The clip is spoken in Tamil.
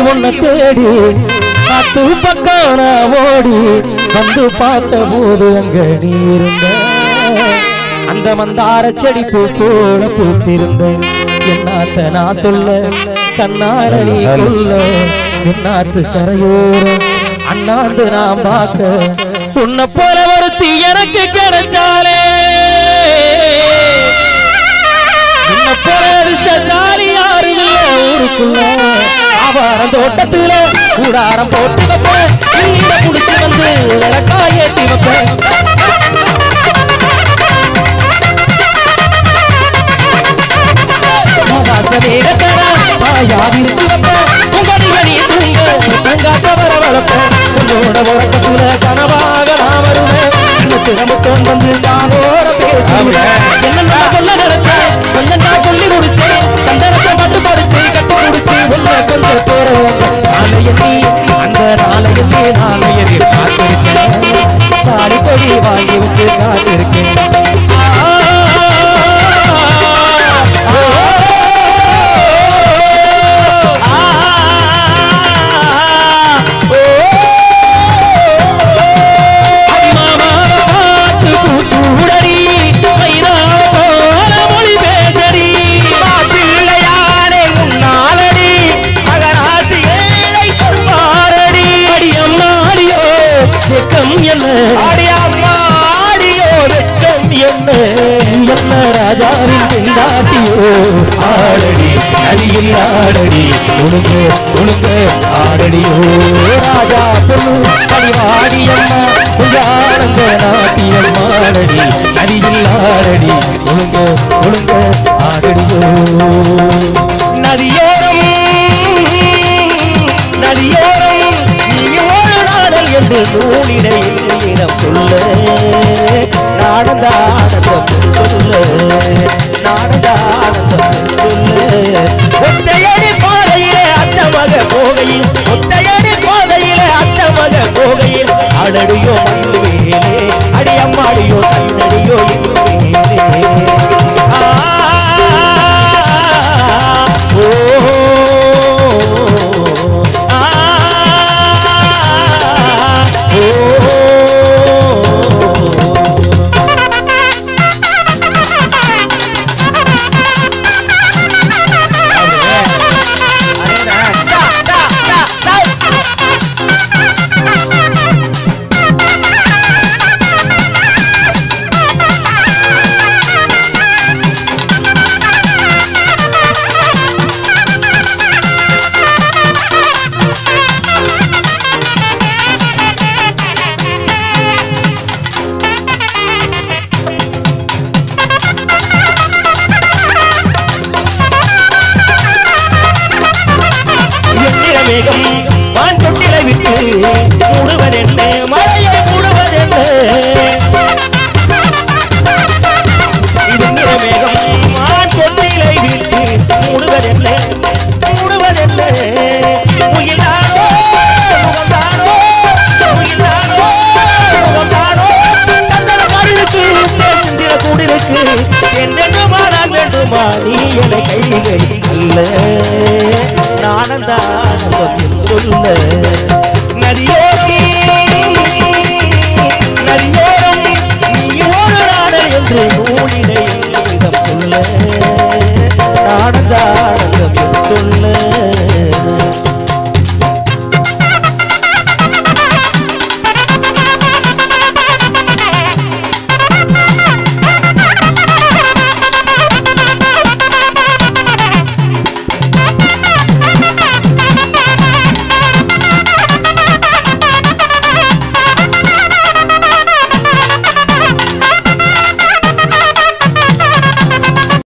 உன்னை தேடி காத்து பக்கம் நான் ஓடி வந்து பார்த்த போது அங்க நீ இருந்த அந்த மந்தார செடி பூ போல பூத்திருந்த என்னாத்த நான் சொல்ல கண்ணார நீ கொல்ல என்னாத்து கரையோரம் அண்ணாந்து நான் பார்க்க உன்னை போல ஒருத்தி எனக்கு கிடைச்சாலே உன்னை போல அடிச்ச ஜாலி யாரும் இல்ல ஊருக்குள்ள ஆவாரம் தோட்டத்துல கூடாரம் போட்டு வைப்பேன் நீங்க குடிச்சு வந்து விளக்காய் ஏத்தி வைப்பேன் ஆகாசமேகத்தர பாயா விரிச்சு வைப்பேன் உங்க நீ தூங்க தங்காத்த வர வளர்ப்பேன் உன்னோட உறக்கத்துல கனவாக நான் வருவேன் திறமுத்தோன் வந்து தானோட பேசுவேன் என்னென்ன சொல்ல நினைச்சேன் கொஞ்சம் நான் சொல்லி முடிச்சேன் சந்தனத்தை மட்டும் படிச்சு கட்டி முடிச்சு உன்னை கொஞ்சம் பேர நாளையல்லி அந்த நாளையல்லி நாளையல்லி காத்திருக்கேன் தாடி கொடி வாங்கி வச்சு காத்திருக்கேன் பிள்ளையாரே உன்னாலடி மகராசி ஏழை மாறடி ஆடியம்மா ஆடியோ வெட்கம் என்ன என்ன ராஜாவின் பெண்டாட்டியோ ஆடடி நதியில் ஆடடி உனக்கு உனக்கு ஆடடியோ ராஜா பொண்ணு பணிவாடி அம்மா உஜானந்த நாட்டியம் ஆடடி நதியில் ஆடடி உனக்கு உனக்கு ஆடடியோ நதியோரம் நதியோரம் நீ ஒரு நாடல் என்று நூலிடையில் இனம் சொல்ல நாடந்த ஆனந்தம் சொல்ல நாடந்த ஆனந்தம் சொல்ல ஒத்தையடி பாதையிலே அந்த மக போகையில் ஒத்தையடி பாதையிலே அந்த மக போகையில் அடடியோ மண்ணுவேலே அடியம்மாடியோ தன்னடியோ இன்னுவேலே ஆ எந்திர மேகம் வான் தொட்டிலை விட்டு மூடுவதென்ன மழையை மூடுவதென்ன எந்திர மேகம் வான் தொட்டிலை விட்டு மூடுவதென்ன மூடுவதென்ன முகிலானோ முகந்தானோ முகிலானோ முகந்தானோ சந்தன காடிலுக்கு சிந்திர கூடிருக்கு என்னென்னு மாறான் வேண்டுமா நீ என கையிலே அல்ல நானந்தானந்தம் சொல்ல நதியோரம் நதியோரம் நீ ஒரு நாடல் என்று நூலினை என்னிடம் சொல்ல நானந்தானந்தம் சொல்ல